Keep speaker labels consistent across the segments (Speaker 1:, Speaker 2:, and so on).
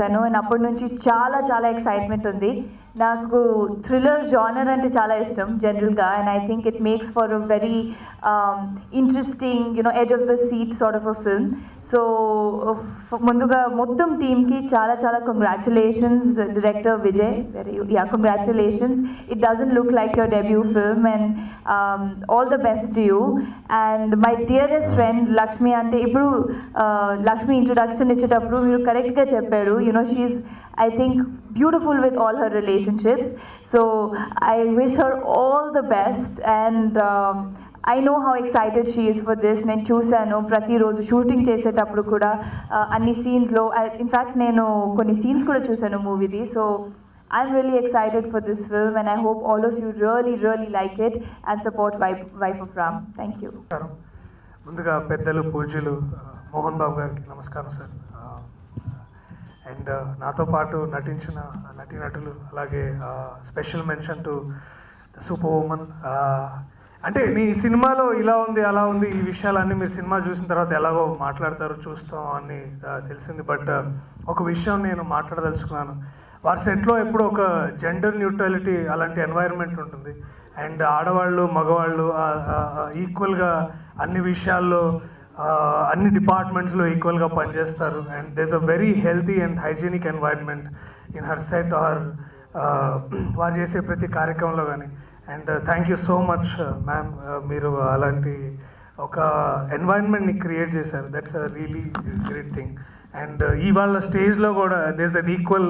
Speaker 1: చూశాను అండ్ అప్పటి నుంచి చాలా చాలా ఎక్సైట్మెంట్ ఉంది నాకు థ్రిల్లర్ జానర్ అంటే చాలా ఇష్టం జనరల్గా and I think it makes for a very interesting you know edge of the seat sort of a film so ముందుగా మొత్తం టీమ్కి చాలా చాలా congratulations director Vijay very yeah congratulations it doesn't look like your debut film and all the best you and my dearest friend Lakshmi అంటే ఇప్పుడు uh, Lakshmi introduction ఇచ్చేటప్పుడు మీరు కరెక్ట్గా చెప్పారు you know she I think beautiful with all her relationships so I wish her all the best and I know how excited she is for this నేను చూశాను ప్రతిరోజు shooting చేసేటప్పుడు కూడా uh, అన్ని సీన్స్లో ఇన్ఫ్యాక్ట్ నేను కొన్ని సీన్స్ కూడా చూశాను మూవీది so I'm really excited for this film and I hope all of you really really like it and support wife wife of Ram thank you
Speaker 2: నమస్కారం ముందుగా పెద్దలు పూజ్యులు ఆ, మోహన్ బాబు గారికి నమస్కారం సార్ అండ్ నాతో పాటు నటించిన నటీనటులు అలాగే special mention to the super woman అంటే నీ సినిమాలో ఇలా ఉంది అలా ఉంది ఈ విషయాలన్నీ మీరు సినిమా చూసిన తర్వాత ఎలాగో మాట్లాడతారు చూస్తాం అని ఆ, తెలిసింది బట్ ఒక విషయం నేను మాట్లాడదలుచుకున్నాను వారి సెట్లో ఎప్పుడు ఒక జెండర్ న్యూట్రాలిటీ అలాంటి ఎన్వైరన్మెంట్ ఉంటుంది అండ్ ఆడవాళ్ళు మగవాళ్ళు ఈక్వల్గా అన్ని విషయాల్లో ఆ, అన్ని డిపార్ట్మెంట్స్లో ఈక్వల్గా పనిచేస్తారు and does a very healthy and hygienic environment in her set or వారు చేసే ప్రతి కార్యక్రమంలో కానీ and thank you so much ma'am మీరు అలాంటి ఒక ఎన్వైరన్మెంట్ని క్రియేట్ చేశారు that's a really great thing and ఇవాళ స్టేజ్లో కూడా does an equal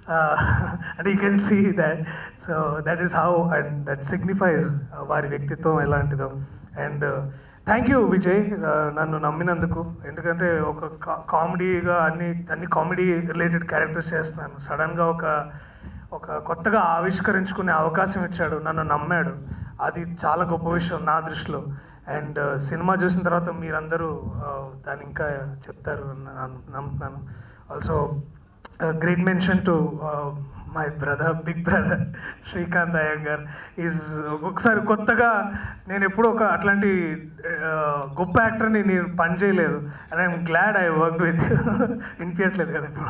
Speaker 2: and you can see that so that is how and that signifies వారి వ్యక్తిత్వం ఎలాంటిదో and thank you Vijay uh, నన్ను నమ్మినందుకు ఎందుకంటే ఒక కామెడీగా అన్ని అన్ని కామెడీ రిలేటెడ్ క్యారెక్టర్స్ చేస్తున్నాను సడన్గా ఒక ఒక కొత్తగా ఆవిష్కరించుకునే అవకాశం ఇచ్చాడు నన్ను నమ్మాడు అది చాలా గొప్ప విషయం నా దృష్టిలో అండ్ సినిమా చూసిన తర్వాత మీరందరూ uh, దాన్ని ఇంకా చెప్తారు అని నేను నమ్ముతున్నాను also great mention to my brother big brother Srikanth Iyengar is ఒకసారి కొత్తగా నేను ఎప్పుడూ ఒక అట్లాంటి uh, గొప్ప యాక్టర్ని నేను పని చేయలేదు and I'm glad I work with వినిపించట్లేదు కదా ఇప్పుడు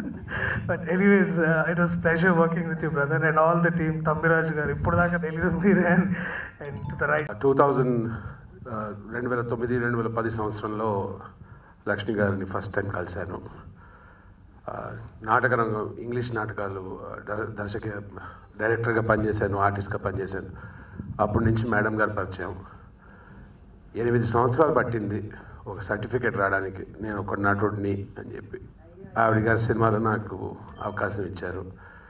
Speaker 2: but anyways it was pleasure working with you brother and all the team Thammiraju garu ఇప్పుడు దాకా తెలియదు మీరే and to the right
Speaker 3: two thousand రెండు వేల తొమ్మిది రెండు వేల పది సంవత్సరంలో లక్ష్మి గారిని ఫస్ట్ టైం కలిశాను ఆ, నాటక రంగం ఇంగ్లీష్ నాటకాలు ఆ, డర- దర్శక డైరెక్టర్గా పనిచేశాను ఆర్టిస్ట్గా పనిచేశాను అప్పటి నుంచి మేడం గారు పరిచయం ఎనిమిది సంవత్సరాలు పట్టింది ఒక సర్టిఫికేట్ రావడానికి నేను ఒక నటుడిని అని చెప్పి ఆవిడ గారి సినిమాలో నాకు అవకాశం ఇచ్చారు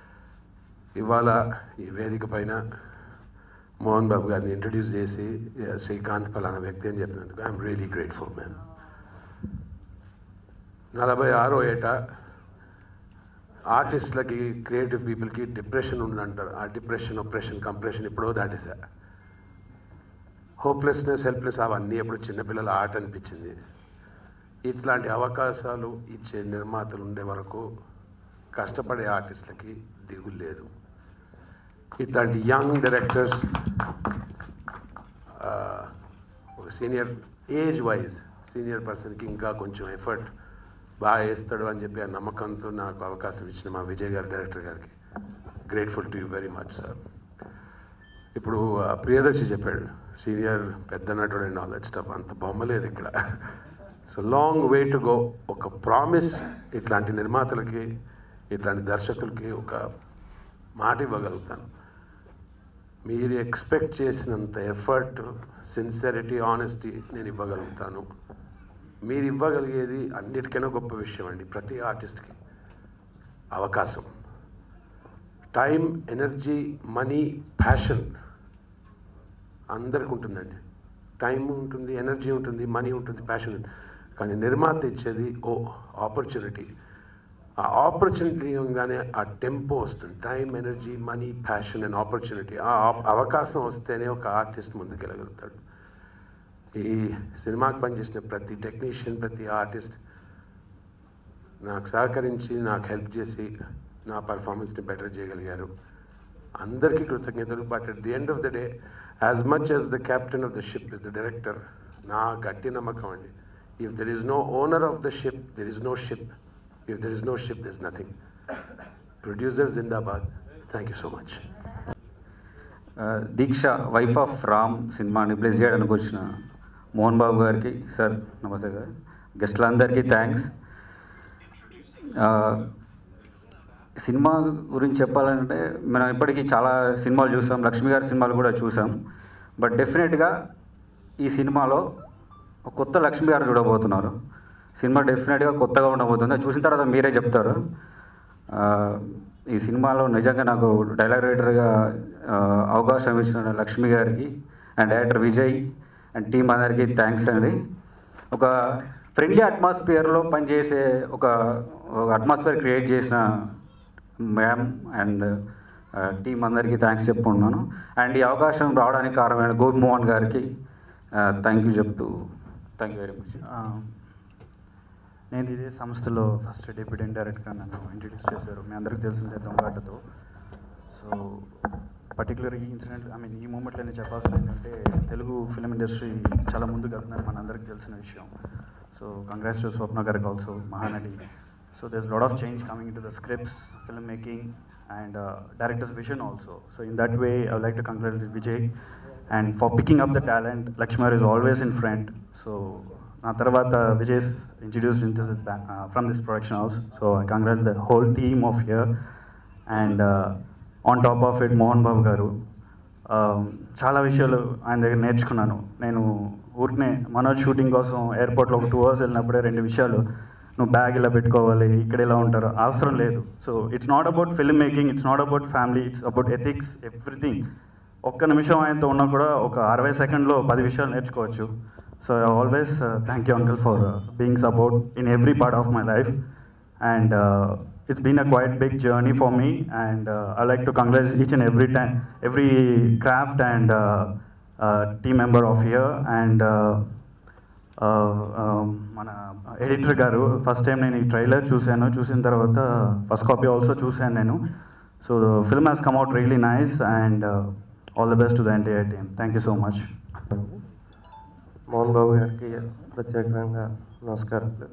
Speaker 3: ఇవాళ ఈ వేదిక పైన మోహన్ బాబు గారిని ఇంట్రడ్యూస్ చేసి "Yeah, శ్రీకాంత్ ఫలానా వ్యక్తి అని చెప్పినందుకు ఐఎమ్ రియలీ గ్రేట్ఫుల్ మ్యాన్ నలభై ఆరో ఏట ఆర్టిస్టులకి క్రియేటివ్ పీపుల్కి డిప్రెషన్ ఉందంటారు ఆ డిప్రెషన్ ఆపరేషన్ కంప్రెషన్ ఎప్పుడో దాటేసా హోప్లెస్నెస్ హెల్ప్లెస్ అవన్నీ ఎప్పుడు చిన్నపిల్లల ఆట అనిపించింది ఇట్లాంటి అవకాశాలు ఇచ్చే నిర్మాతలు ఉండే వరకు కష్టపడే ఆర్టిస్టులకి దిగులు లేదు ఇట్లాంటి యంగ్ డైరెక్టర్స్ ఒక సీనియర్ ఏజ్ వైజ్ సీనియర్ పర్సన్కి ఇంకా కొంచెం ఎఫర్ట్ బాగా వేస్తాడు అని చెప్పి ఆ నమ్మకంతో నాకు అవకాశం ఇచ్చిన మా విజయ్ గారి డైరెక్టర్ గారికి grateful to you very much sir ఇప్పుడు ఆ ప్రియదర్శి చెప్పాడు సీనియర్ పెద్ద నటుడు అండ్ ఆల్ దట్ స్టఫ్ అంత బొమ్మ లేదు ఇక్కడ so long way to go ఒక ప్రామిస్ ఇట్లాంటి నిర్మాతలకి ఇట్లాంటి దర్శకులకి ఒక మాట ఇవ్వగలుగుతాను మీరు ఎక్స్పెక్ట్ చేసినంత ఎఫర్ట్ సిన్సియరిటీ ఆనెస్టీ నేను ఇవ్వగలుగుతాను మీరు ఇవ్వగలిగేది అన్నిటికైనా గొప్ప విషయం అండి ప్రతి ఆర్టిస్ట్కి అవకాశం టైం ఎనర్జీ మనీ ప్యాషన్ అందరికి ఉంటుందండి టైం ఉంటుంది ఎనర్జీ ఉంటుంది మనీ ఉంటుంది ప్యాషన్ ఉంటుంది కానీ నిర్మాత ఇచ్చేది ఓ ఆపర్చునిటీ ఆ ఆపర్చునిటీ ఇవ్వగానే ఆ టెంపో వస్తుంది time energy money passion and opportunity ఆ ఆప్- అవకాశం వస్తేనే ఒక ఆర్టిస్ట్ ముందుకెళ్ళగలుగుతాడు ఈ సినిమాకి పనిచేసిన ప్రతి టెక్నీషియన్ ప్రతి ఆర్టిస్ట్ నాకు సహకరించి నాకు హెల్ప్ చేసి నా పర్ఫార్మెన్స్ని బెటర్ చేయగలిగారు అందరికీ కృతజ్ఞతలు but at the end of the day as much as the captain of the ship is the director నా గట్టి నమ్మకం అండి if there is no owner of the ship there is no ship If there is no ship, there's nothing. Producers Zindabad, thank you so much.
Speaker 4: ఆ, దీక్ష wife of Ram సినిమాని place చేయడానికి వచ్చిన మోహన్ బాబు గారికి sir నమస్తే సార్ గెస్టులందరికీ థ్యాంక్స్ సినిమా గురించి చెప్పాలంటే మనం ఇప్పటికీ చాలా సినిమాలు చూసాం లక్ష్మి గారి సినిమాలు కూడా చూసాం బట్ డెఫినెట్గా ఈ సినిమాలో ఒక కొత్త లక్ష్మి గారు చూడబోతున్నారు సినిమా డెఫినెట్గా కొత్తగా ఉండబోతుంది అది చూసిన తర్వాత మీరే చెప్తారు ఆ, ఈ సినిమాలో నిజంగా నాకు డైలాగ్ రైటర్గా ఆ, అవకాశం ఇచ్చిన లక్ష్మి గారికి and director Vijay and team అందరికీ థ్యాంక్స్ అండి ఒక ఫ్రెండ్లీ అట్మాస్ఫియర్లో పనిచేసే ఒక ఒక అట్మాస్ఫియర్ క్రియేట్ చేసిన మ్యామ్ అండ్ టీం అందరికీ థ్యాంక్స్ చెప్పుకుంటున్నాను అండ్ ఈ అవకాశం రావడానికి కారణమైన గోపి మోహన్ గారికి థ్యాంక్ యూ చెప్తూ థ్యాంక్ యూ వెరీ మచ్
Speaker 5: ఆ, నేను ఇదే సంస్థలో ఫస్ట్ డెప్యూటీ డైరెక్టర్గా నన్ను ఇంట్రడ్యూస్ చేశారు మీ అందరికీ తెలిసిందే దొంగాటతో సో పర్టికులర్ ఈ ఇన్సిడెంట్ ఐ మీన్ ఈ మూమెంట్లో నేను చెప్పాల్సింది ఏంటంటే తెలుగు ఫిలిం ఇండస్ట్రీ చాలా ముందుకు వెళ్తుందని మన అందరికీ తెలిసిన విషయం సో కంగ్రాట్స్ టు స్వప్న గారికి also Mahanati so there's lot of change coming to the scripts film making and directors vision also so in that way I like to congratulate Vijay and for picking up the talent లక్ష్మర్ is always in front so నా తర్వాత Vijay introduced in this from this production house so I congrat the whole team of here and on top of it Mohan Babu garu Um, చాలా విషయాలు ఆయన దగ్గర నేర్చుకున్నాను నేను ఊరికనే మనోజ్ షూటింగ్ కోసం ఎయిర్పోర్ట్లో ఒక టూ అవర్స్ వెళ్ళినప్పుడే రెండు విషయాలు నువ్వు బ్యాగ్ ఇలా పెట్టుకోవాలి ఇక్కడ ఇలా ఉంటారు అవసరం లేదు so it's not about film making it's not about family it's about ethics everything ఒక్క నిమిషం ఆయనతో ఉన్నా కూడా ఒక అరవై సెకండ్లో పది విషయాలు నేర్చుకోవచ్చు so I always thank you uncle for being support in every part of my life and uh, it's been a quite big journey for me and uh, i like to congratulate each and every time every craft and uh, uh, team member of here and uh, uh, um, మన editor garu first time నేను ఈ trailer చూశాను చూసిన తర్వాత first copy also చూశాను నేను so film has come out really nice and all the best to the entire team thank you so much
Speaker 6: Mohan Babu గారికి ప్రత్యేకంగా నమస్కారాలు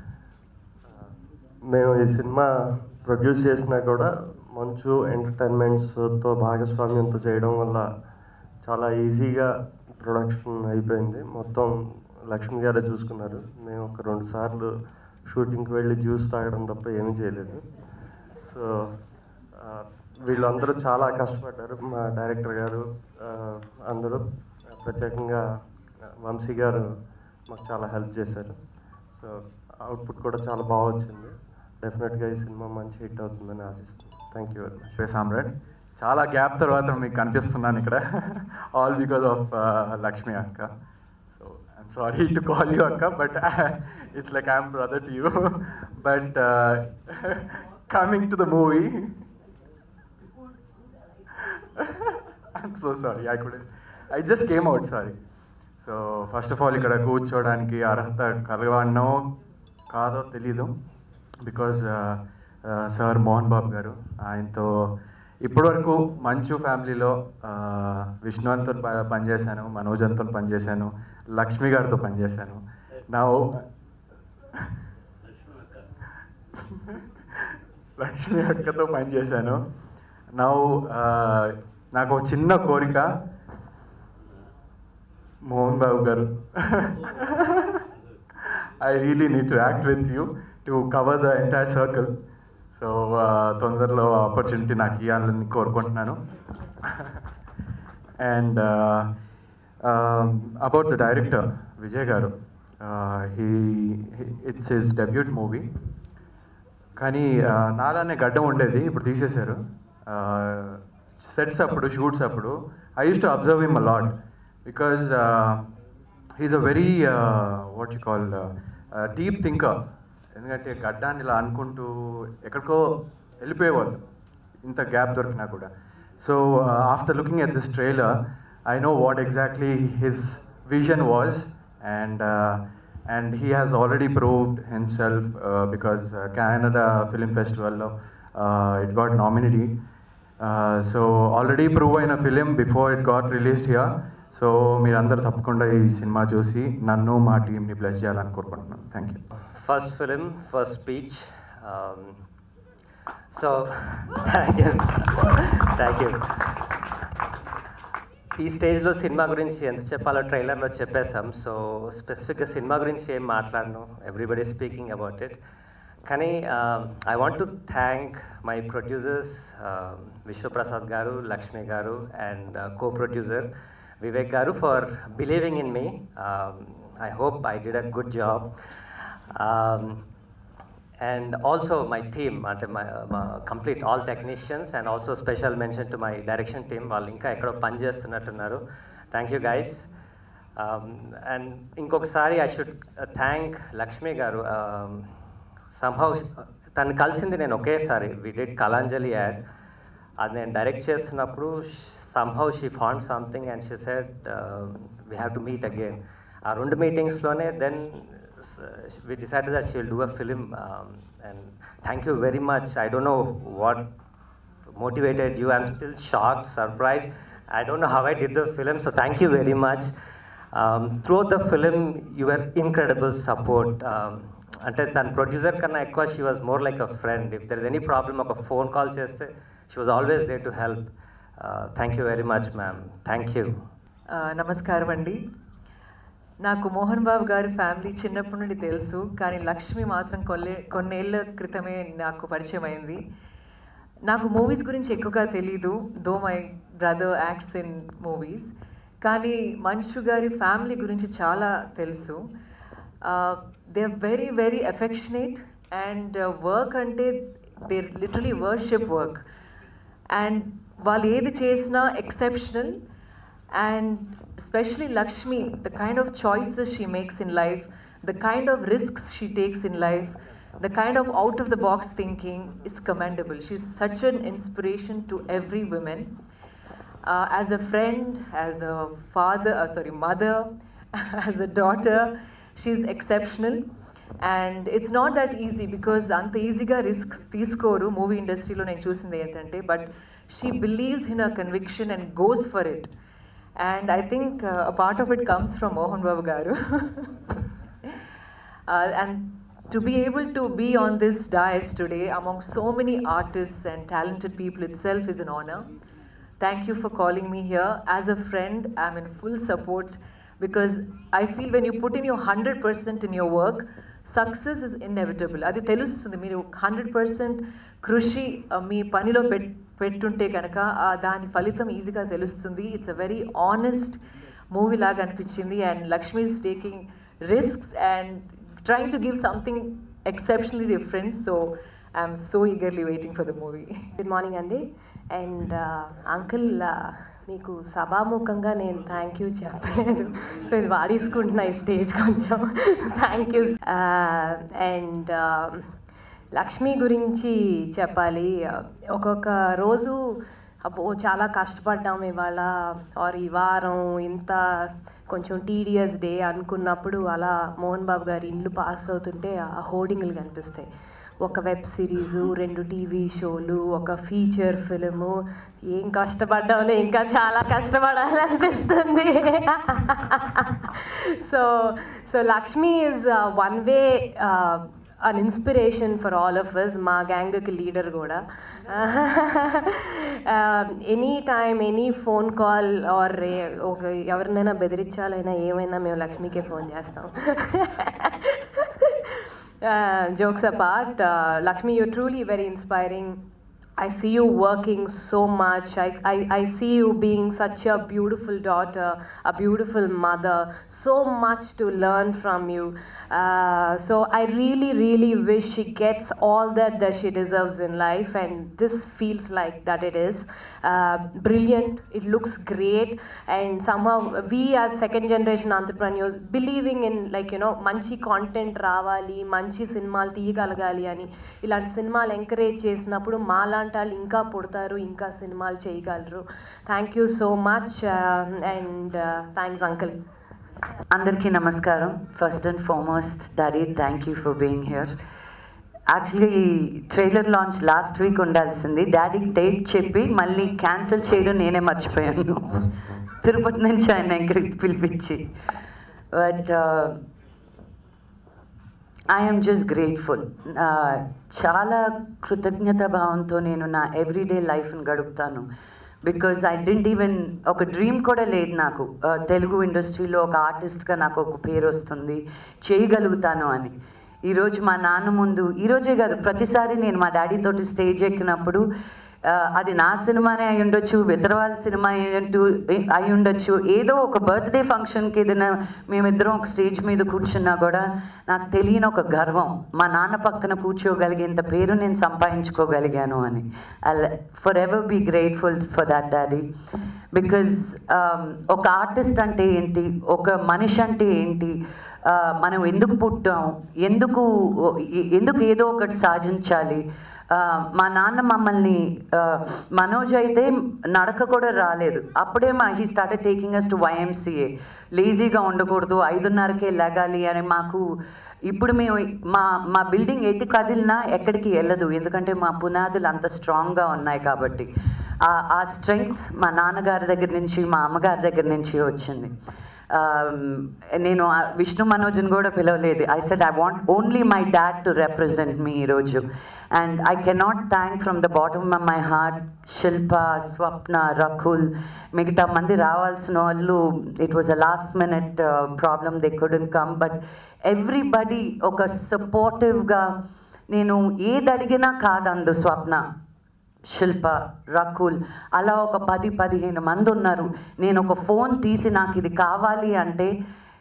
Speaker 6: మేము ఈ సినిమా ప్రొడ్యూస్ చేసినా కూడా మంచు ఎంటర్టైన్మెంట్స్తో భాగస్వామ్యంతో చేయడం వల్ల చాలా ఈజీగా ప్రొడక్షన్ అయిపోయింది మొత్తం లక్ష్మి గారే చూసుకున్నారు మేము ఒక రెండు సార్లు షూటింగ్కి వెళ్ళి జ్యూస్ తాగడం తప్ప ఏమీ చేయలేదు సో ఆ, వీళ్ళందరూ చాలా కష్టపడ్డారు మా డైరెక్టర్ గారు ఆ, అందరూ ప్రత్యేకంగా వంశీ గారు మాకు చాలా హెల్ప్ చేశారు సో అవుట్పుట్ కూడా చాలా బాగా వచ్చింది డెఫినెట్గా ఈ సినిమా మంచి హిట్ అవుతుందని ఆశిస్తున్నాను thank you very much
Speaker 7: Shri Samrat చాలా గ్యాప్ తర్వాత మీకు కనిపిస్తున్నాను ఇక్కడ ఆల్ బికాస్ ఆఫ్ లక్ష్మి అక్క so I'm sorry to call you అక్క but it's like I'm brother to you but coming to the movie I'm so sorry I could I just came out sorry so first of all ఇక్కడ కూర్చోవడానికి అర్హత కలగనో కాదో తెలీదు because sir Mohan Babu గారు ఆయనతో ఇప్పటివరకు మంచు ఫ్యామిలీలో విష్ణువంతో పనిచేశాను మనోజంతో పనిచేశాను లక్ష్మి గారితో పనిచేశాను నా లక్ష్మి అక్కతో పనిచేశాను నా నాకు ఒక చిన్న కోరిక Mohan Babu garu I really need to act with you to cover the entire circle so తొందరలో ఆపర్చునిటీ నాకు ఇవ్వాలని కోరుకుంటున్నాను and about the director Vijay garu he it's his debut movie కానీ uh, నాలానే గడ్డం ఉండేది ఇప్పుడు తీసేశారు సెట్స్ అప్పుడు షూట్స్ అప్పుడు I use to observe him a lot because he's a very what you call deep thinker ఎందుకంటే గడ్డాన్ని ఇలా అనుకుంటూ ఎక్కడికో వెళ్ళిపోయేవాళ్ళు ఇంత గ్యాప్ దొరికినా కూడా so after looking at this trailer I know what exactly his vision was and and he has already proved himself uh, because uh, Canada Film Festival uh, it got nominated. Uh, so already proven a film before it got released here. So మీరందరూ తప్పకుండా ఈ cinema చూసి నన్ను మా టీంని bless చేయాలని కోరుకుంటున్నాను thank you
Speaker 8: first film first speech Um, so, thank you. thank you. ఈ స్టేజ్లో సినిమా గురించి ఎంత చెప్పాలో ట్రైలర్లో చెప్పేశాం సో స్పెసిఫిక్గా సినిమా గురించి ఏం మాట్లాడను ఎవ్రీబడి స్పీకింగ్ అబౌట్ ఇట్ కానీ I want to thank my producers Vishwaprasad garu Lakshmi garu and co producer Vivek garu for believing in me I hope I did a good job and also my team అంటే my complete all technicians and also special mention to my direction team వాళ్ళు ఇంకా ఎక్కడో పని చేస్తున్నట్టున్నారు thank you guys and ఇంకొకసారి I should thank Lakshmi garu Sambhav తను కలిసింది నేను ఒకేసారి వి డిడ్ కలాంజలి యాడ్ అది నేను డైరెక్ట్ చేస్తున్నప్పుడు Sambhav she found something and she said we have to meet again ఆ రెండు మీటింగ్స్లోనే then we decided that she'll do a film um, and thank you very much i don't know what motivated you i'm still shocked surprised i don't know how i did the film so thank you very much um, throughout the film you were incredible support um, అంటే తన producer కన్నా ఎక్కువ she was more like a friend if there is any problem ఒక phone call చేస్తే she was always there to help thank you very much ma'am thank you
Speaker 9: ఆ, నమస్కారం అండి నాకు మోహన్ బాబు గారి ఫ్యామిలీ చిన్నప్పటి నుండి తెలుసు కానీ లక్ష్మి మాత్రం కొల్లే కొన్నేళ్ల క్రితమే నాకు పరిచయం అయింది నాకు మూవీస్ గురించి ఎక్కువగా తెలీదు though my brother acts in movies కానీ మంచు గారి ఫ్యామిలీ గురించి చాలా తెలుసు they are very very affectionate and work అంటే they literally worship work and వాళ్ళు ఏది చేసినా exceptional and especially Lakshmi, the kind of choices she makes in life, the kind of risks she takes in life, the kind of out of the box thinking is commendable. She's such an inspiration to every woman. Uh, as a friend, as a father, uh, sorry, mother, as a daughter, she's exceptional. And it's not that easy because అంత ఈజీగా risk తీసుకోరు movie ఇండస్ట్రీలో నేను చూసింది ఏంటంటే but she believes in a conviction and goes for it and I think uh, a part of it comes from Mohan Babu Garu. uh, and to be able to be on this dais today among so many artists and talented people itself is an honor. Thank you for calling me here. As a friend, I'm in full support because I feel when you put in your 100% in your work, success is inevitable అది తెలుస్తుంది మీరు hundred percent కృషి uh, మీ పనిలో పెట్ పెట్టుంటే కనుక ఆ దాని ఫలితం ఈజీగా తెలుస్తుంది it's a very honest movie లాగా అనిపించింది and Lakshmi is taking risks and trying to give something exceptionally different so I'm so eagerly waiting for the movie
Speaker 10: good morning అండి అండ్ అంకుల్ మీకు సభాముఖంగా నేను థ్యాంక్ యూ చెప్పలేదు సో ఇది వాడేసుకుంటున్నా ఈ stage కొంచెం థ్యాంక్ యూ అండ్ లక్ష్మి గురించి చెప్పాలి ఒక్కొక్క రోజు అబ్బో చాలా కష్టపడ్డాం ఇవాళ ఆర్ ఈ వారం ఇంత కొంచెం టీడీఎస్ డే అనుకున్నప్పుడు అలా మోహన్ బాబు గారి ఇల్లు పాస్ అవుతుంటే ఆ హోర్డింగ్లు కనిపిస్తాయి ఒక వెబ్ సిరీసు రెండు టీవీ షోలు ఒక ఫీచర్ ఫిలిము ఏం కష్టపడ్డాంలే ఇంకా చాలా కష్టపడాలనిపిస్తుంది so so Lakshmi is one way an inspiration for all of us మా గ్యాంగ్కి లీడర్ కూడా any time any phone call or ఒక ఎవరినైనా బెదిరించాలైనా ఏమైనా మేము లక్ష్మికే ఫోన్ చేస్తాం uh, jokes apart, uh, Lakshmi, you're truly very inspiring. I see you working so much. I, I, I see you being such a beautiful daughter, a beautiful mother, so much to learn from you. Uh, so I really, really wish she gets all that that she deserves in life, and this feels like that it is. Uh, brilliant, it looks great, and somehow we as second generation entrepreneurs believing in like you know మంచి content రావాలి మంచి సినిమాలు తీయగలగాలి అని ఇలాంటి సినిమాలు encourage చేసినప్పుడు మాలాంటి వాళ్ళు ఇంకా పుడతారు ఇంకా సినిమాలు చేయగలరు thank you so much and thanks uncle
Speaker 11: అందరికీ నమస్కారం first and foremost daddy thank you for being here actually ఈ ట్రైలర్ లాంచ్ లాస్ట్ వీక్ ఉండాల్సింది డాడీకి డేట్ చెప్పి మళ్ళీ క్యాన్సిల్ చేయడం నేనే మర్చిపోయాను తిరుపతి నుంచి ఆయన ఇక్కడికి పిలిపించి బట్ ఐఎమ్ జస్ట్ గ్రేట్ఫుల్ చాలా కృతజ్ఞత భావంతో నేను నా ఎవ్రీడే లైఫ్ని గడుపుతాను బికాజ్ ఐ డెంట్ ఈవెన్ ఒక డ్రీమ్ కూడా లేదు నాకు Uh, తెలుగు ఇండస్ట్రీలో ఒక ఆర్టిస్ట్గా నాకు ఒక పేరు వస్తుంది చేయగలుగుతాను అని ఈరోజు మా నాన్న ముందు ఈరోజే కాదు ప్రతిసారి నేను మా డాడీ తోటి స్టేజ్ ఎక్కినప్పుడు ఆ, అది నా సినిమానే అయి ఉండొచ్చు వితరవాళ్ళ సినిమా అయ్యంటూ అయి ఉండొచ్చు ఏదో ఒక బర్త్డే ఫంక్షన్కి ఏదైనా మేమిద్దరం ఒక స్టేజ్ మీద కూర్చున్నా కూడా నాకు తెలియని ఒక గర్వం మా నాన్న పక్కన కూర్చోగలిగేంత పేరు నేను సంపాదించుకోగలిగాను అని I for ever be grateful for that daddy because ఒక ఆర్టిస్ట్ అంటే ఏంటి ఒక మనిషి అంటే ఏంటి ఆ, మనం ఎందుకు పుట్టాం ఎందుకు ఎందుకు ఏదో ఒకటి సాధించాలి ఆ, మా నాన్న మమ్మల్ని ఆ, మనోజ్ అయితే నడక కూడా రాలేదు అప్పుడే మా he started taking us to YMCA లేజీగా ఉండకూడదు ఐదున్నరకే లెగాలి అని మాకు ఇప్పుడు మేము మా మా బిల్డింగ్ ఎటు కదిలినా ఎక్కడికి వెళ్ళదు ఎందుకంటే మా పునాదులు అంత స్ట్రాంగ్గా ఉన్నాయి కాబట్టి ఆ- ఆ స్ట్రెంగ్త్ మా నాన్నగారి దగ్గర నుంచి మా అమ్మగారి దగ్గర నుంచి వచ్చింది Um, నేను ఆ విష్ణు మనోజ్ని కూడా పిలవలేదు I said I want only my dad to represent me ఈరోజు and I cannot thank from the bottom of my heart Shilpa Swapna Rakul మిగతా మంది రావాల్సిన వాళ్ళు it was a last minute problem they couldn't come but everybody ఒక సపోర్టివ్గా నేను ఏది అడిగినా కాదందు స్వప్న శిల్ప రకుల్ అలా ఒక పది పదిహేను మంది ఉన్నారు నేను ఒక ఫోన్ తీసి నాకు ఇది కావాలి అంటే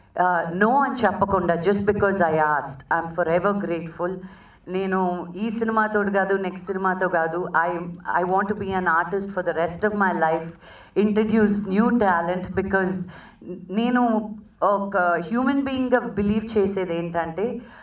Speaker 11: నో అని చెప్పకుండా just because I asked I'm for ever grateful నేను ఈ సినిమాతో కాదు నెక్స్ట్ సినిమాతో కాదు I I want be an artist for the rest of my life introduce new talent because నేను ఒక హ్యూమన్ బీయింగ్గా బిలీవ్ చేసేది ఏంటంటే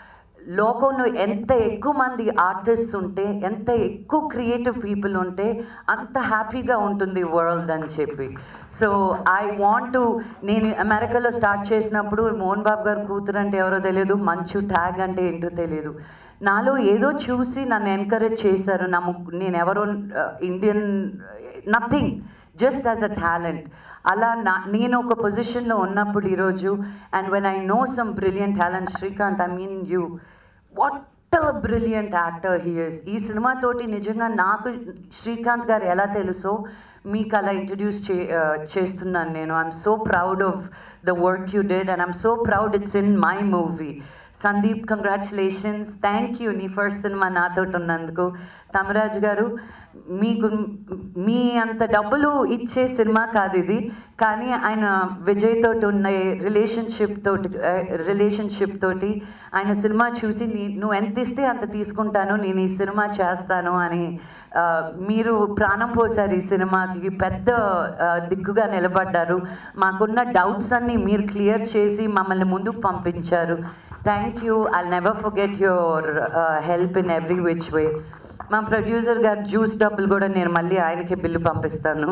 Speaker 11: లోకంలో ఎంత ఎక్కువ మంది ఆర్టిస్ట్ ఉంటే ఎంత ఎక్కువ క్రియేటివ్ పీపుల్ ఉంటే అంత హ్యాపీగా ఉంటుంది వరల్డ్ అని చెప్పి సో ఐ వాంట్ టు నేను అమెరికాలో స్టార్ట్ చేసినప్పుడు మోహన్ బాబు గారు కూతురు అంటే ఎవరో తెలియదు మంచు ట్యాగ్ అంటే ఏంటో తెలియదు నాలో ఏదో చూసి నన్ను ఎంకరేజ్ చేశారు నా ముగ్గు- నేను ఎవరో Indian nothing just as a talent అలా నా నేను ఒక పొజిషన్లో ఉన్నప్పుడు ఈరోజు and when I know some brilliant talent Srikanth I mean you what brilliant actor he is ఈ సినిమాతోటి నిజంగా నాకు శ్రీకాంత్ గారు ఎలా తెలుసో మీకు అలా ఇంట్రడ్యూస్ చే ఆ, చేస్తున్నాను నేను I'm so proud of the work you did and I'm so proud it's in my movie Sandeep congratulations thank you నీ ఫస్ట్ సినిమా నాతో ఉన్నందుకు తమరాజు గారు మీకు మీ అంత డబ్బులు ఇచ్చే సినిమా కాదు ఇది కానీ ఆయన విజయ్ తోటి ఉన్న రిలేషన్షిప్ తోటి రిలేషన్షిప్ తోటి ఆయన సినిమా చూసి నీ నువ్వు ఎంత ఇస్తే అంత తీసుకుంటాను నేను ఈ సినిమా చేస్తాను అని ఆ, మీరు ప్రాణం పోసారు ఈ సినిమాకి పెద్ద ఆ, దిక్కుగా నిలబడ్డారు మాకున్న డౌట్స్ అన్నీ మీరు క్లియర్ చేసి మమ్మల్ని ముందుకు పంపించారు thank you I never forget your help in every which way మా ప్రొడ్యూసర్ గారు జ్యూస్ డబ్బులు కూడా నేను మళ్ళీ ఆయనకే బిల్లు పంపిస్తాను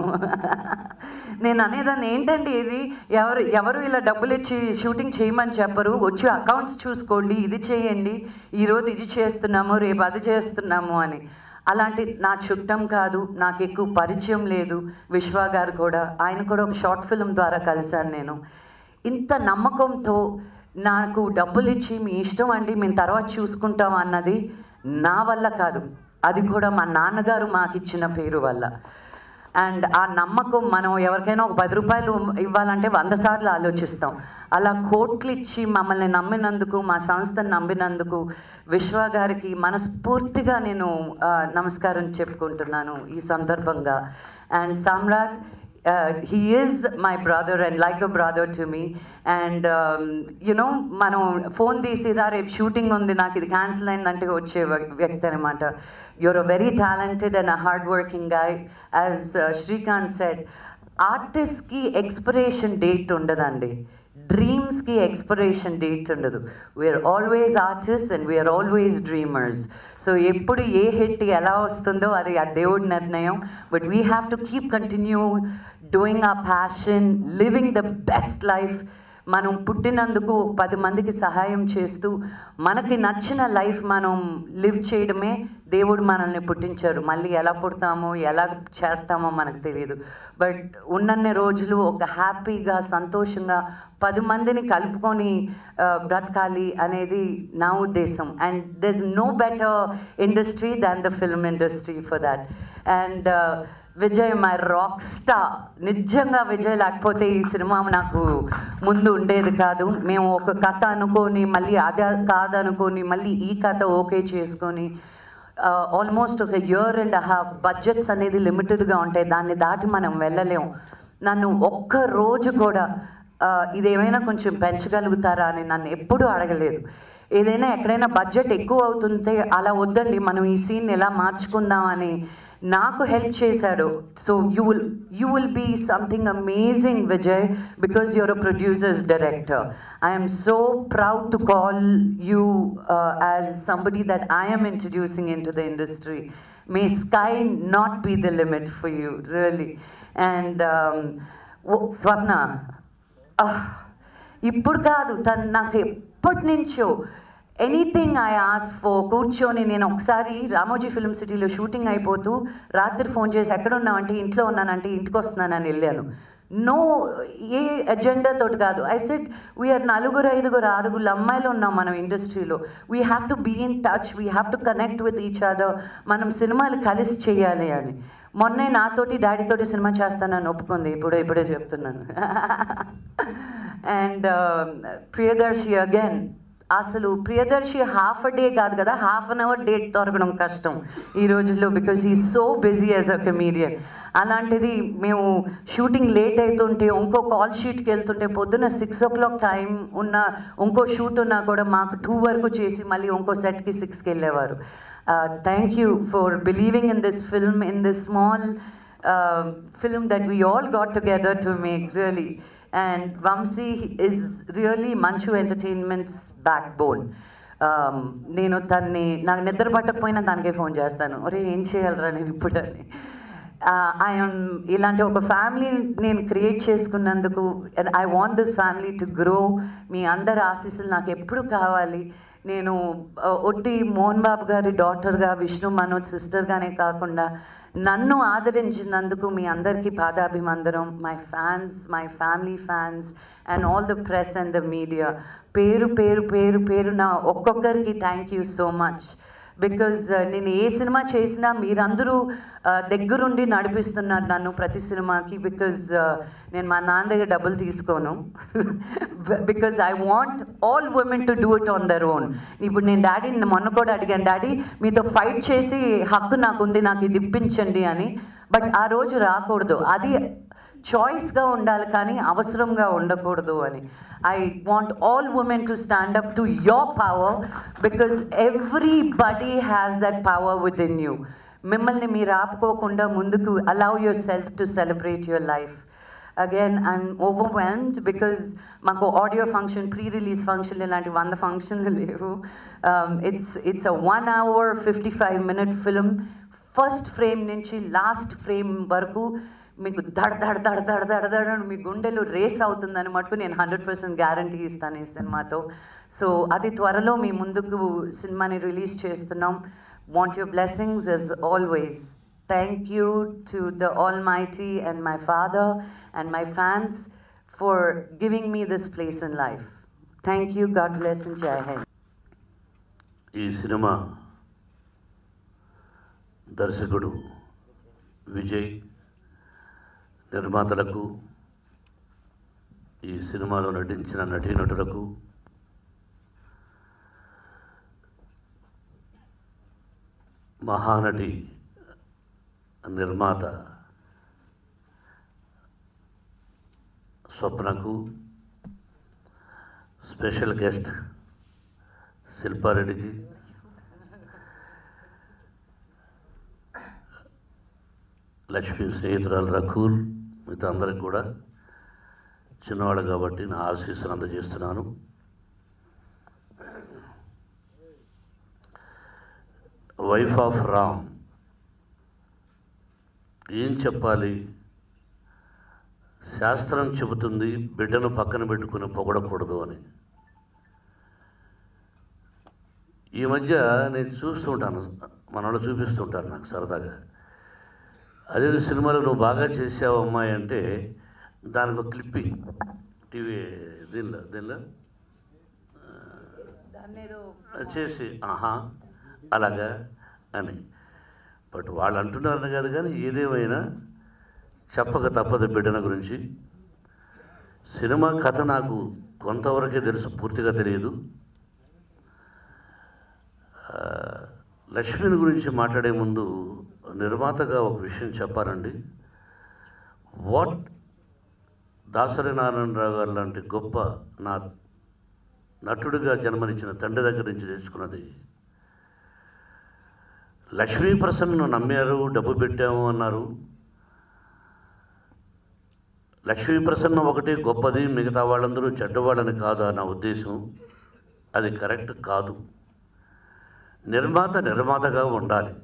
Speaker 11: నేను అనేదాన్ని ఏంటంటే ఇది ఎవరు ఎవరు ఇలా డబ్బులు ఇచ్చి షూటింగ్ చేయమని చెప్పరు వచ్చి అకౌంట్స్ చూసుకోండి ఇది చేయండి ఈరోజు ఇది చేస్తున్నాము రేపు అది చేస్తున్నాము అని అలాంటి నా చుట్టం కాదు నాకు ఎక్కువ పరిచయం లేదు విశ్వ గారు కూడా ఆయన కూడా ఒక షార్ట్ ఫిల్మ్ ద్వారా కలిశాను నేను ఇంత నమ్మకంతో నాకు డబ్బులు ఇచ్చి మీ ఇష్టం అండి మేము తర్వాత చూసుకుంటాం అన్నది నా వల్ల కాదు అది కూడా మా నాన్నగారు మాకు ఇచ్చిన పేరు వల్ల అండ్ ఆ నమ్మకం మనం ఎవరికైనా ఒక పది రూపాయలు ఇవ్వాలంటే వంద సార్లు ఆలోచిస్తాం అలా కోట్లు ఇచ్చి మమ్మల్ని నమ్మినందుకు మా సంస్థను నమ్మినందుకు విశ్వ గారికి మనస్ఫూర్తిగా నేను ఆ, నమస్కారం చెప్పుకుంటున్నాను ఈ సందర్భంగా and Samrat he is my brother and like a brother to me and you know మనం ఫోన్ తీసిరా రేపు షూటింగ్ ఉంది నాకు ఇది క్యాన్సిల్ అయిందంటే వచ్చే వ్య- వ్యక్తి అనమాట you are a very talented and a hard working guy as Srikanth said ఆర్టిస్ట్కి ఎక్స్పిరేషన్ డేట్ ఉండదండి డ్రీమ్స్కి ఎక్స్పిరేషన్ డేట్ ఉండదు we are always artist and we are always dreamers so ఎప్పుడు ఏ హిట్ ఎలా వస్తుందో అది ఆ దేవుడి నిర్ణయం but we have to keep continue doing ఆ passion living the best life మనం పుట్టినందుకు పది మందికి సహాయం చేస్తూ మనకి నచ్చిన లైఫ్ మనం లివ్ చేయడమే దేవుడు మనల్ని పుట్టించారు మళ్ళీ ఎలా పుడతామో ఎలా చేస్తామో మనకు తెలియదు బట్ ఉన్నన్ని రోజులు ఒక హ్యాపీగా సంతోషంగా పది మందిని కలుపుకొని ఆ, బ్రతకాలి అనేది నా ఉద్దేశం and there no better industry than the film industry for that and Vijay my rock star నిజంగా విజయ్ లేకపోతే ఈ సినిమా నాకు ముందు ఉండేది కాదు మేము ఒక కథ అనుకొని మళ్ళీ అదే కాదనుకొని మళ్ళీ ఈ కథ ఓకే చేసుకొని ఆల్మోస్ట్ ఒక ఇయర్ అండ్ హాఫ్ బడ్జెట్స్ అనేది లిమిటెడ్గా ఉంటాయి దాన్ని దాటి మనం వెళ్ళలేం నన్ను ఒక్క రోజు కూడా ఆ, ఇదేమైనా కొంచెం పెంచగలుగుతారా అని నన్ను ఎప్పుడూ అడగలేదు ఏదైనా ఎక్కడైనా బడ్జెట్ ఎక్కువ అవుతుంటే అలా వద్దండి మనం ఈ సీన్ ఎలా మార్చుకుందాం అని నాకు హెల్ప్ చేశాడు so you will you will be something amazing Vijay because your uh producers director I'm so proud to call you as somebody that I'm introducing into the industry may sky not be the limit for you really and Swapna ah, ఇప్పుడు కాదు తను నాకు ఎప్పటి నుంచో anything I ఆస్ ఫో కూర్చొని నేను ఒకసారి రామోజీ ఫిల్మ్ సిటీలో షూటింగ్ అయిపోతూ రాత్రి ఫోన్ చేసి ఎక్కడ ఉన్నావంటే ఇంట్లో ఉన్నానంటే ఇంటికి వస్తున్నానని వెళ్ళాను నో ఏ ఎజెండా తోటి కాదు ఐ సెట్ వీఆర్ నలుగురు ఐదుగురు ఆరుగురు అమ్మాయిలు ఉన్నాం మనం ఇండస్ట్రీలో we have to be in touch we have to connect with each other మనం సినిమాలు కలిసి చేయాలి అని మొన్నే నాతోటి డాడీతోటి సినిమా చేస్తానని ఒప్పుకుంది ఇప్పుడు ఇప్పుడే చెప్తున్నాను అండ్ ప్రియదర్శి అగైన్ అసలు ప్రియదర్శి హాఫ్ అ డే కాదు కదా హాఫ్ అన్ అవర్ డేట్ దొరకడం కష్టం ఈ రోజుల్లో because he so busy as a comedian అలాంటిది మేము షూటింగ్ లేట్ అవుతుంటే ఇంకో కాల్ షీట్కి వెళ్తుంటే పొద్దున్న సిక్స్ ఓ క్లాక్ టైం ఉన్న ఇంకో షూట్ ఉన్నా కూడా మాకు టూ వరకు చేసి మళ్ళీ ఇంకో సెట్కి సిక్స్కి వెళ్ళేవారు thank you for believing in this film in this small film that we all got together to make really and Vamsi is really Manchu Entertainment's backbone Um, నేను తన్ని నాకు నిద్ర పట్టకపోయినా దానికే ఫోన్ చేస్తాను ఒరే ఏం చేయాలరా నేను ఇప్పుడు అని ఐఎమ్ ఇలాంటి ఒక ఫ్యామిలీ నేను క్రియేట్ చేసుకున్నందుకు I want this family to grow మీ అందరి ఆశీస్సులు నాకు ఎప్పుడు కావాలి నేను ఆ, ఒట్టి మోహన్ బాబు గారి డాటర్గా విష్ణు మనోజ్ సిస్టర్గానే కాకుండా నన్ను ఆదరించినందుకు మీ అందరికీ పాదాభిమందనం my fans my family fans and all the press and the media పేరు పేరు పేరు పేరు నా ఒక్కొక్కరికి thank you so much because నేను ఏ సినిమా చేసినా మీరందరూ uh, దగ్గరుండి నడిపిస్తున్నారు నన్ను ప్రతి సినిమాకి బికాజ్ నేను మా నాన్న దగ్గర డబ్బులు తీసుకోను because I want all women to do it on their own ఇప్పుడు నేను డాడీ మొన్న కూడా అడిగాను డాడీ మీతో ఫైట్ చేసి హక్కు నాకు ఉంది నాకు ఇది ఇప్పించండి అని బట్ ఆ రోజు రాకూడదు అది చాయిస్గా ఉండాలి కానీ అవసరంగా ఉండకూడదు అని I want all women to stand up to your power because everybody has that power within you మిమ్మల్ని మీరు ఆపుకోకుండా ముందుకు allow yourself to celebrate your life again I'm overwhelmed because మాకు audio function pre release function ఇలాంటి వంద ఫంక్షన్లు లేవు it's it's a one hour fifty five minute film first frame నుంచి లాస్ట్ ఫ్రేమ్ వరకు మీకు దడ దడ దడ దడ దడ దడ అని మీ గుండెలు రేస్ అవుతుందని మటుకు నేను హండ్రెడ్ పర్సెంట్ గ్యారంటీ ఇస్తాను ఈ సినిమాతో సో అది త్వరలో మీ ముందుకు సినిమాని రిలీజ్ చేస్తున్నాం want your blessings is always thank you to the almighty and my father and my fans for giving me this place in life thank you god bless ఇన్ జై హెడ్
Speaker 12: ఈ సినిమా దర్శకుడు విజయ్ నిర్మాతలకు ఈ సినిమాలో నటించిన నటీనటులకు మహానటి నిర్మాత స్వప్నకు స్పెషల్ గెస్ట్ శిల్పారెడ్డికి లక్ష్మీ స్నేహితురాలు రఘుల్ మిగతా అందరికి కూడా చిన్నవాళ్ళు కాబట్టి నా ఆశీస్సులు అందజేస్తున్నాను వైఫ్ ఆఫ్ రామ్ ఏం చెప్పాలి శాస్త్రం చెబుతుంది బిడ్డను పక్కన పెట్టుకుని పొగడకూడదు అని ఈ మధ్య నేను చూస్తుంటాను మన వాళ్ళు చూపిస్తుంటారు నాకు సరదాగా అదే సినిమాలో నువ్వు బాగా చేసావు అమ్మాయి అంటే దానికి ఒక క్లిప్పింగ్ టీవీ దీనిలో దీనిలో చేసి ఆహా అలాగా అని బట్ వాళ్ళు అంటున్నారని కాదు కానీ ఏదేమైనా చెప్పక తప్పదు బిడ్డన గురించి సినిమా కథ నాకు కొంతవరకే తెలుసు పూర్తిగా తెలియదు ఆ, లక్ష్మిని గురించి మాట్లాడే ముందు నిర్మాతగా ఒక విషయం చెప్పాలండి వాట్ దాసరి నారాయణరావు గారు లాంటి గొప్ప నా నటుడిగా జన్మనిచ్చిన తండ్రి దగ్గర నుంచి నేర్చుకున్నది లక్ష్మీ ప్రసన్నను నమ్మారు డబ్బు పెట్టాము అన్నారు లక్ష్మీ ప్రసన్న ఒకటి గొప్పది మిగతా వాళ్ళందరూ చెడ్డవాళ్ళని కాదు నా ఉద్దేశం అది కరెక్ట్ కాదు నిర్మాత నిర్మాతగా ఉండాలి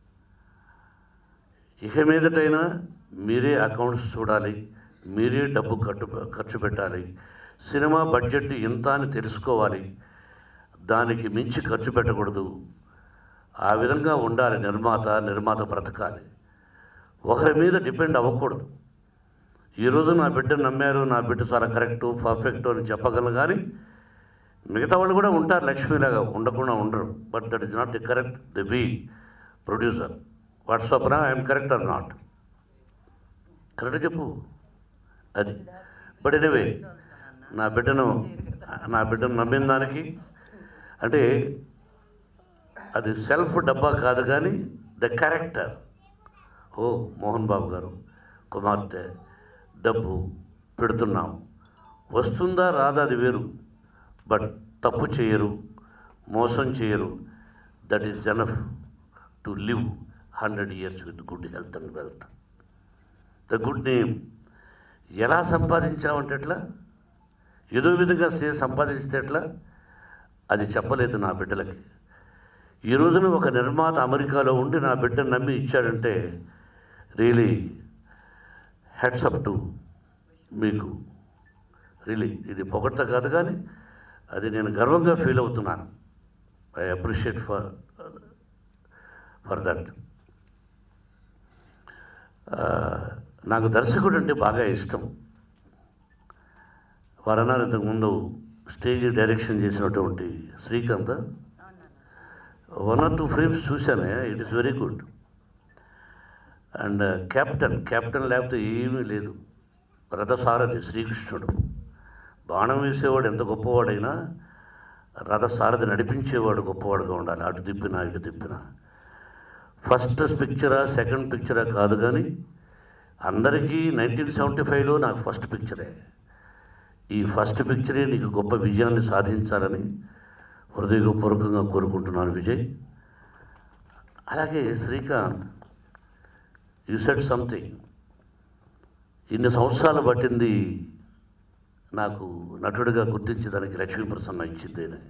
Speaker 12: ఇక మీదటైనా మీరే అకౌంట్స్ చూడాలి మీరే డబ్బు కట్టు ఖర్చు పెట్టాలి సినిమా బడ్జెట్ ఇంత అని తెలుసుకోవాలి దానికి మించి ఖర్చు పెట్టకూడదు ఆ విధంగా ఉండాలి నిర్మాత నిర్మాత బ్రతకాలి ఒకరి మీద డిపెండ్ అవ్వకూడదు ఈరోజు నా బిడ్డను నమ్మారు నా బిడ్డ చాలా కరెక్టు పర్ఫెక్ట్ అని చెప్పగలను కానీ మిగతా వాళ్ళు కూడా ఉంటారు లక్ష్మీలాగా ఉండకుండా ఉండరు but that is not the correct the be producer WhatsApp నా I'm correct or not correct చెప్పు అది బట్ ఎనివే నా బిడ్డను నా బిడ్డను నమ్మిన దానికి అంటే అది సెల్ఫ్ డబ్బా కాదు కానీ ద క్యారెక్టర్ ఓ మోహన్ బాబు గారు కుమార్తె డబ్బు పెడుతున్నాం వస్తుందా రాదా అది వేరు బట్ తప్పు చేయరు మోసం చేయరు that is enough to live hundred years with good health and wealth the good name ఎలా సంపాదించామంటే ఎట్లా ఏదో విధంగా సే సంపాదిస్తే ఎట్లా అది చెప్పలేదు నా బిడ్డలకి ఈ రోజున ఒక నిర్మాత అమెరికాలో ఉండి నా బిడ్డను నమ్మి ఇచ్చాడంటే రియలీ హెడ్సప్ టు మీకు రియలీ ఇది పొగడ్త కాదు కానీ అది నేను గర్వంగా ఫీల్ అవుతున్నాను I appreciate for for that నాకు దర్శకుడు అంటే బాగా ఇష్టం వారు అన్నారు ఇంతకుముందు స్టేజ్ డైరెక్షన్ చేసినటువంటి Srikanth one or two frames చూశాను it is very good and captain captain లేకపోతే ఏమీ లేదు రథసారథి శ్రీకృష్ణుడు బాణం వేసేవాడు ఎంత గొప్పవాడైనా రథసారథి నడిపించేవాడు గొప్పవాడుగా ఉండాలి అటు తిప్పినా ఇటు తిప్పినా ఫస్ట్ పిక్చరా సెకండ్ పిక్చరా కాదు కానీ అందరికీ నైన్టీన్ సెవెంటీ ఫైవ్లో నాకు ఫస్ట్ పిక్చరే ఈ ఫస్ట్ పిక్చరే నీకు గొప్ప విజయాన్ని సాధించాలని హృదయపూర్వకంగా కోరుకుంటున్నాను విజయ్ అలాగే శ్రీకాంత్ యు సెట్ సంథింగ్ ఇన్ని సంవత్సరాలు పట్టింది నాకు నటుడిగా గుర్తించేదానికి లక్ష్మీ ప్రసన్న ఇచ్చిందేనే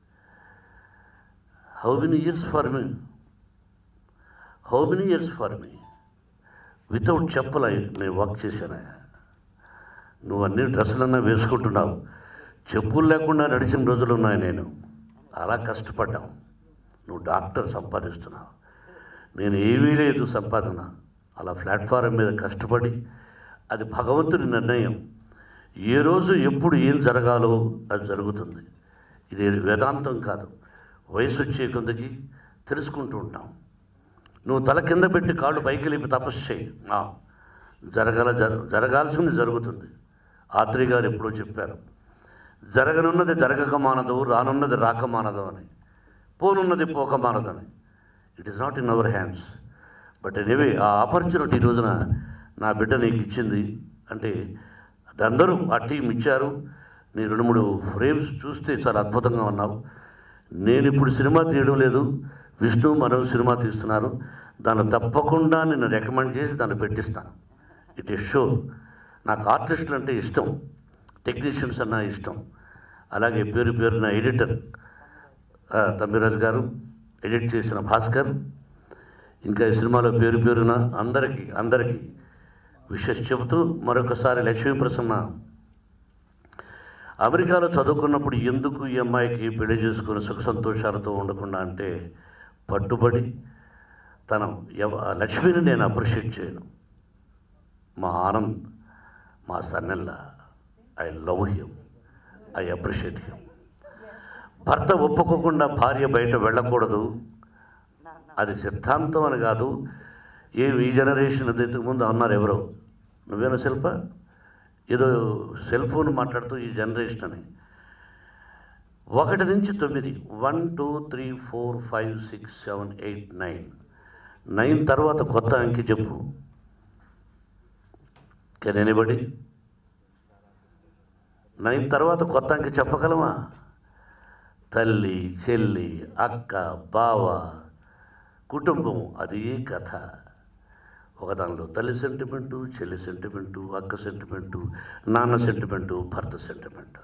Speaker 12: how many years for me how many years for me without చెప్పులు నేను వర్క్ చేశాను నువ్వు అన్ని డ్రెస్సులన్నా వేసుకుంటున్నావు చెప్పులు లేకుండా నడిచిన రోజులు ఉన్నాయి నేను అలా కష్టపడ్డాం నువ్వు డాక్టర్ సంపాదిస్తున్నావు నేను ఏమీ లేదు సంపాదన అలా ప్లాట్ఫారం మీద కష్టపడి అది భగవంతుడి నిర్ణయం ఏ రోజు ఎప్పుడు ఏం జరగాలో అది జరుగుతుంది ఇది వేదాంతం కాదు వయసు వచ్చే కొందకి తెలుసుకుంటూ ఉంటాం నువ్వు తల కింద పెట్టి కాళ్ళు పైకి లేపి తపస్సు చేయి ఆ, జరగల జర జరగాల్సింది జరుగుతుంది ఆత్రి గారు ఎప్పుడో చెప్పారు జరగనున్నది జరగక మానదు రానున్నది రాక మానదు అని పోనున్నది పోక మానదని it is not in our hands but anyway ఆ ఆపర్చునిటీ ఈ రోజున నా బిడ్డ నీకు ఇచ్చింది అంటే అది అందరూ ఆ టీం ఇచ్చారు నీ రెండు మూడు ఫ్రేమ్స్ చూస్తే చాలా అద్భుతంగా ఉన్నావు నేను ఇప్పుడు సినిమా తీయడం లేదు విష్ణు మరో సినిమా తీస్తున్నారు దాన్ని తప్పకుండా నేను రికమెండ్ చేసి దాన్ని పెట్టిస్తాను ఇట్ ఈస్ షో నాకు ఆర్టిస్టులు అంటే ఇష్టం టెక్నీషియన్స్ అన్న ఇష్టం అలాగే పేరు పేరున ఎడిటర్ ఆ, తమ్మిరాజు గారు ఎడిట్ చేసిన భాస్కర్ ఇంకా ఈ సినిమాలో పేరు పేరున అందరికీ అందరికీ విషెస్ చెబుతూ మరొకసారి లక్ష్మీ ప్రసన్న అమెరికాలో చదువుకున్నప్పుడు ఎందుకు ఈ అమ్మాయికి పెళ్లి చేసుకుని సుఖ సంతోషాలతో ఉండకుండా అంటే పట్టుబడి తన ఎవ- ఆ లక్ష్మిని నేను అప్రిషియేట్ చేయను మా ఆనంద్ మా సన్నెల్ల I love him I appreciate him భర్త ఒప్పుకోకుండా భార్య బయట వెళ్ళకూడదు అది సిద్ధాంతం అని కాదు ఏ ఈ జనరేషన్ ఇంతకు ముందు అన్నారు ఎవరో నువ్వేనా శిల్ప ఏదో సెల్ ఫోన్ మాట్లాడుతూ ఈ జనరేషన్ అని ఒకటి నుంచి తొమ్మిది one two three four five six seven eight nine nine తర్వాత కొత్త అంకి చెప్పు కెన్ ఎనీబడి నైన్ తర్వాత కొత్త అంకి చెప్పగలమా తల్లి చెల్లి అక్క బావ కుటుంబం అది కథ ఒక దానిలో తల్లి సెంటిమెంటు చెల్లి సెంటిమెంటు అక్క సెంటిమెంటు నాన్న సెంటిమెంటు భర్త సెంటిమెంటు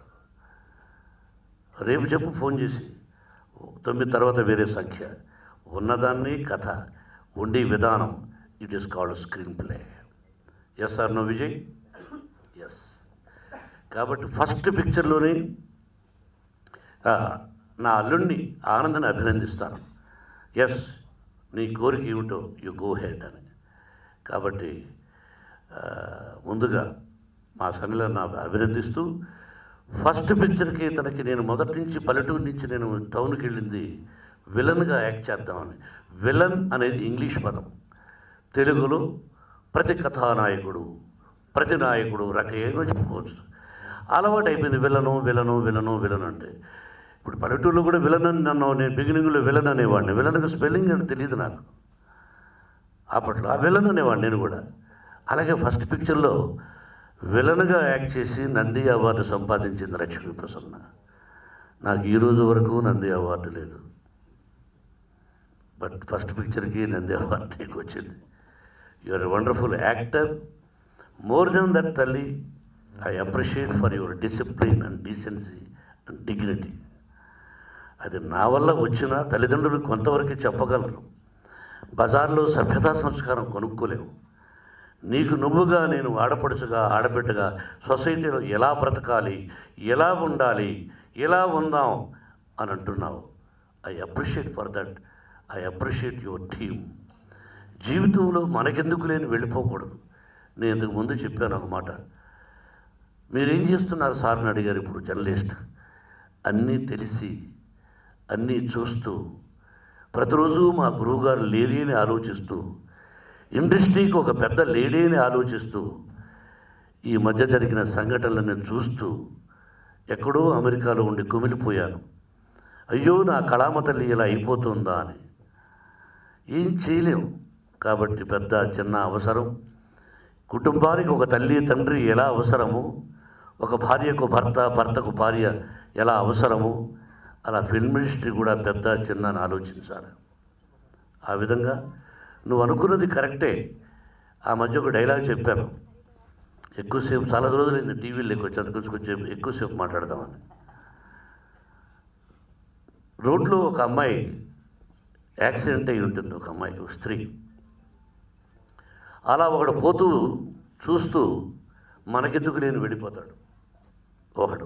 Speaker 12: రేపు చెప్పు ఫోన్ చేసి తొమ్మిది తర్వాత వేరే సంఖ్య ఉన్నదాన్ని కథ ఉండే విధానం it is called screenplay yes or no Vijay yes కాబట్టి ఫస్ట్ పిక్చర్లోనే ఆ, నా అల్లుడిని ఆనందని అభినందిస్తాను ఎస్ నీ కోరిక ఏమిటో యు గో హెడ్ అని కాబట్టి ఆ, ముందుగా మా సన్నిలో నాకు అభినందిస్తూ ఫస్ట్ పిక్చర్కి తనకి నేను మొదటి నుంచి పల్లెటూరు నుంచి నేను టౌన్కి వెళ్ళింది విలన్గా యాక్ట్ చేద్దామని విలన్ అనేది ఇంగ్లీష్ పదం తెలుగులో ప్రతి కథానాయకుడు ప్రతి నాయకుడు రక ఏదో చెప్పుకోవచ్చు అలవాటు అయిపోయింది విలను విలను విలను విలన్ అంటే ఇప్పుడు పల్లెటూరులో కూడా విలన్ అని నన్ను నేను బిగినింగ్లో విలన్ అనేవాడిని విలన్కి స్పెల్లింగ్ అని తెలియదు నాకు అప్పట్లో ఆ విలన్ అనేవాడిని నేను కూడా అలాగే ఫస్ట్ పిక్చర్లో విలన్గా యాక్ట్ చేసి నంది అవార్డు సంపాదించింది లక్ష్మీ ప్రసన్న నాకు ఈ రోజు వరకు నంది అవార్డు లేదు బట్ ఫస్ట్ పిక్చర్కి నంది అవార్డు నీకు వచ్చింది you are wonderful actor more than that తల్లి I appreciate for your discipline and decency and dignity అది నా వల్ల వచ్చిన తల్లిదండ్రులు కొంతవరకు చెప్పగలరు బజార్లో సభ్యతా సంస్కారం కొనుక్కోలేవు నీకు నువ్వుగా నేను ఆడపడుచుగా ఆడబిడ్డగా సొసైటీలో ఎలా బ్రతకాలి ఎలా ఉండాలి ఎలా ఉందాం అని అంటున్నావు I appreciate for that I appreciate your team జీవితంలో మనకెందుకు లేని వెళ్ళిపోకూడదు నేను ఇంతకు ముందు చెప్పాను ఒక మాట మీరేం చేస్తున్నారు సార్ని అడిగారు ఇప్పుడు జర్నలిస్ట్ అన్నీ తెలిసి అన్నీ చూస్తూ ప్రతిరోజు మా గురువుగారు లేడీ అని ఆలోచిస్తూ ఇండస్ట్రీకి ఒక పెద్ద లేడీ అని ఆలోచిస్తూ ఈ మధ్య జరిగిన సంఘటనలను చూస్తూ ఎక్కడో అమెరికాలో ఉండి కుమిలిపోయాను అయ్యో నా కళామ తల్లి ఇలా అయిపోతుందా అని ఏం చేయలేం కాబట్టి పెద్ద చిన్న అవసరం కుటుంబానికి ఒక తల్లి తండ్రి ఎలా అవసరమో ఒక భార్యకు భర్త భర్తకు భార్య ఎలా అవసరమో అలా ఫిల్మ్ ఇండస్ట్రీ కూడా పెద్ద చిన్న అని ఆలోచించాలి ఆ విధంగా నువ్వు అనుకున్నది కరెక్టే ఆ మధ్య ఒక డైలాగ్ చెప్పాను ఎక్కువసేపు చాలా రోజులైంది టీవీలోకి వచ్చి అందుకు కొంచెం ఎక్కువసేపు మాట్లాడదామని రోడ్లో ఒక అమ్మాయి యాక్సిడెంట్ అయి ఉంటుంది ఒక అమ్మాయి ఒక స్త్రీ అలా ఒకడు పోతూ చూస్తూ మనకెందుకు లేని వెళ్ళిపోతాడు ఒకడు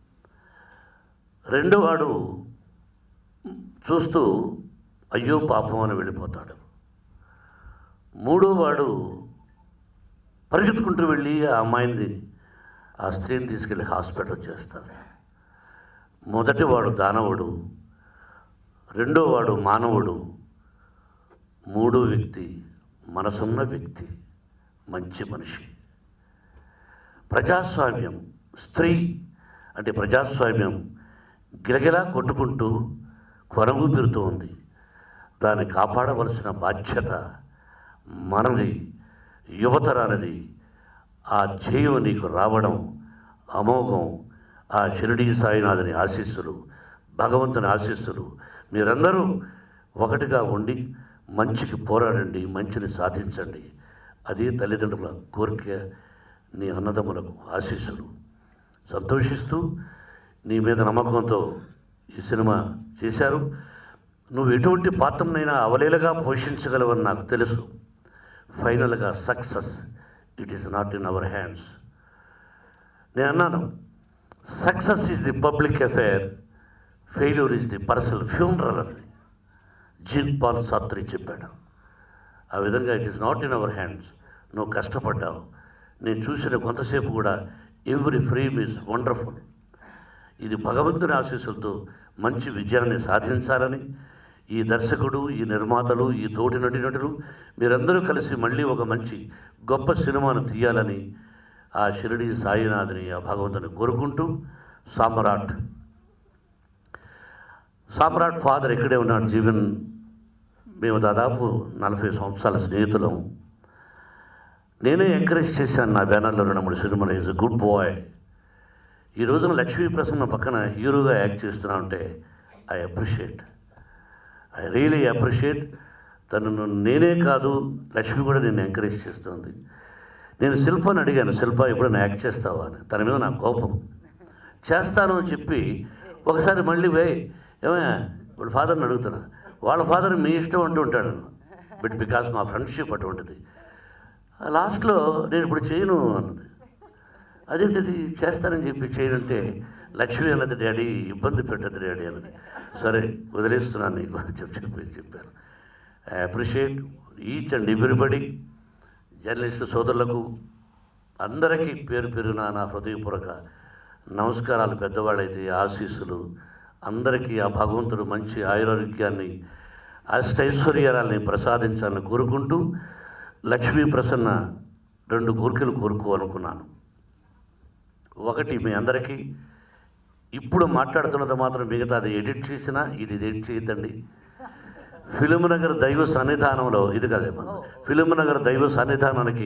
Speaker 12: రెండో వాడు చూస్తూ అయ్యో పాపం అని వెళ్ళిపోతాడు మూడో వాడు పరిగెత్తుకుంటూ వెళ్ళి ఆ అమ్మాయిని ఆ స్త్రీని తీసుకెళ్ళి హాస్పిటల్ చేస్తారు మొదటి వాడు దానవుడు రెండో వాడు మానవుడు మూడో వ్యక్తి మనసున్న వ్యక్తి మంచి మనిషి ప్రజాస్వామ్యం స్త్రీ అంటే ప్రజాస్వామ్యం గిలగిలా కొట్టుకుంటూ కొనగూపిరుతూ ఉంది దాన్ని కాపాడవలసిన బాధ్యత మనది యువతరానిది ఆ జయం నీకు రావడం అమోఘం ఆ షిరిడీ సాయినాథుని ఆశీస్సులు భగవంతుని ఆశీస్సులు మీరందరూ ఒకటిగా ఉండి మంచికి పోరాడండి మంచిని సాధించండి అదే తల్లిదండ్రుల కోరిక నీ అన్నదమ్ములకు ఆశీస్సులు సంతోషిస్తూ నీ మీద నమ్మకంతో ఈ సినిమా చేశారు నువ్వు ఎటువంటి పాత్రనైనా అవలేలగా పోషించగలవని నాకు తెలుసు ఫైనల్గా success it is not in our hands నేను అన్నాను success is the public affair failure is the personal funeral అని జీన్ పాల్ సాత్రి చెప్పాడు ఆ విధంగా it is not in our hands నువ్వు కష్టపడ్డావు నేను చూసిన కొంతసేపు కూడా ఎవ్రీ ఫ్రేమ్ ఈజ్ వండర్ఫుల్ ఇది భగవంతుని ఆశీస్సులతో మంచి విజయాన్ని సాధించాలని ఈ దర్శకుడు ఈ నిర్మాతలు ఈ తోటి నటినటులు మీరందరూ కలిసి మళ్ళీ ఒక మంచి గొప్ప సినిమాను తీయాలని ఆ షిరిడి సాయినాథుని ఆ భగవంతుని కోరుకుంటూ సామ్రాట్ సామ్రాట్ ఫాదర్ ఇక్కడే ఉన్నాడు జీవన్ మేము దాదాపు నలభై సంవత్సరాల స్నేహితులం నేనే ఎంకరేజ్ చేశాను నా బ్యానర్లో రెండు మూడు సినిమాలు ఈజ్ గుడ్ బాయ్ ఈ రోజున లక్ష్మీ ప్రసన్న పక్కన హీరోగా యాక్ట్ చేస్తున్నా ఉంటే I appreciate I really appreciate తనను నేనే కాదు లక్ష్మి కూడా నేను ఎంకరేజ్ చేస్తుంది నేను శిల్పని అడిగాను శిల్ప ఎప్పుడైనా యాక్ట్ చేస్తావా అని తన మీద నా కోపం చేస్తాను అని చెప్పి ఒకసారి మళ్ళీ వే ఏమయ్యా వాళ్ళ ఫాదర్ని అడుగుతున్నా వాళ్ళ ఫాదర్ మీ ఇష్టం అంటూ ఉంటాడు బట్ బికాస్ మా ఫ్రెండ్షిప్ అటువంటిది లాస్ట్లో నేను ఇప్పుడు చేయను అన్నది అదేంటిది చేస్తానని చెప్పి చేయనంటే లక్ష్మి అన్నది డాడీ ఇబ్బంది పెట్టదు డాడీ అన్నది సరే వదిలేస్తున్నాను నీకు అని చెప్పి చెప్పేసి చెప్పాను I appreciate each and everybody journalist సోదరులకు అందరికీ పేరు పేరున నా హృదయపూర్వక నమస్కారాలు పెద్దవాళ్ళైతే ఆశీస్సులు అందరికీ ఆ భగవంతుడు మంచి ఆయురారోగ్యాన్ని అష్టైశ్వర్యాలని ప్రసాదించాలని కోరుకుంటూ లక్ష్మీ ప్రసన్న రెండు కోరికలు కోరుకోవాలనుకున్నాను ఒకటి మీ అందరికీ ఇప్పుడు మాట్లాడుతున్నది మాత్రం మిగతా అది ఎడిట్ చేసినా ఇది ఎడిట్ చేయొద్దండి ఫిలిం నగర్ దైవ సన్నిధానంలో ఇది కదేమో ఫిలిం నగర్ దైవ సన్నిధానానికి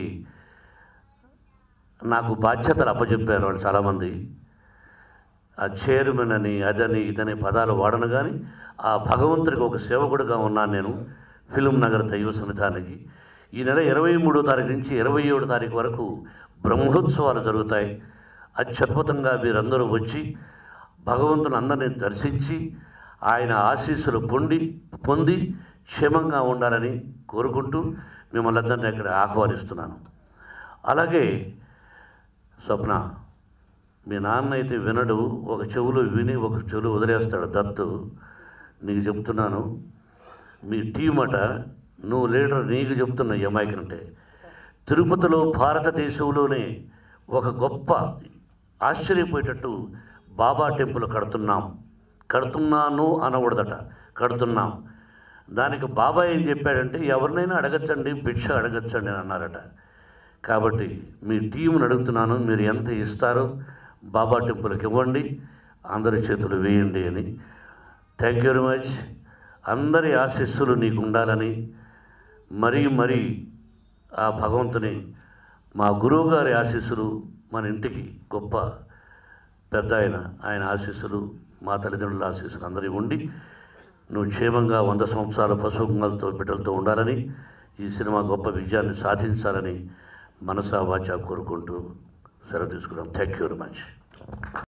Speaker 12: నాకు బాధ్యతలు అప్పచెప్పారు వాళ్ళు చాలామంది ఆ చైర్మన్ అని అదని ఇదని పదాలు వాడను కానీ ఆ భగవంతుడికి ఒక సేవకుడిగా ఉన్నాను నేను ఫిలిం నగర్ దైవ సన్నిధానికి ఈ నెల ఇరవై మూడో తారీఖు నుంచి ఇరవై ఏడు తారీఖు వరకు బ్రహ్మోత్సవాలు జరుగుతాయి అత్యద్భుతంగా మీరందరూ వచ్చి భగవంతుని అందరినీ దర్శించి ఆయన ఆశీస్సులు పొంది పొంది క్షేమంగా ఉండాలని కోరుకుంటూ మిమ్మల్ని అందరినీ ఇక్కడ ఆహ్వానిస్తున్నాను అలాగే స్వప్న మీ నాన్న అయితే వినడు ఒక చెవులో విని ఒక చెవులో వదిలేస్తాడు దత్తు నీకు చెప్తున్నాను మీ టీం అట నువ్వు లీడర్ నీకు చెప్తున్న ఈ అమాయకంటే తిరుపతిలో భారతదేశంలోనే ఒక గొప్ప ఆశ్చర్యపోయేటట్టు బాబా టెంపుల్ కడుతున్నాం కడుతున్నాను అనకూడదట కడుతున్నాం దానికి బాబా ఏం చెప్పాడంటే ఎవరినైనా అడగచ్చండి భిక్ష అడగచ్చండి అని అన్నారట కాబట్టి మీ టీంని అడుగుతున్నాను మీరు ఎంత ఇస్తారో బాబా టెంపుల్కి ఇవ్వండి అందరి చేతులు వేయండి అని థ్యాంక్ యూ వెరీ మచ్ అందరి ఆశీస్సులు నీకు ఉండాలని మరీ మరీ ఆ భగవంతుని మా గురువు గారి ఆశీస్సులు మన ఇంటికి గొప్ప పెద్ద ఆయన ఆయన ఆశీస్సులు మా తల్లిదండ్రుల ఆశీస్సులు అందరి ఉండి నువ్వు క్షేమంగా వంద సంవత్సరాల పశువులతో బిడ్డలతో ఉండాలని ఈ సినిమా గొప్ప విజయాన్ని సాధించాలని మనసా వాచా కోరుకుంటూ సెలవు తీసుకున్నాం థ్యాంక్ యూ వెరీ మచ్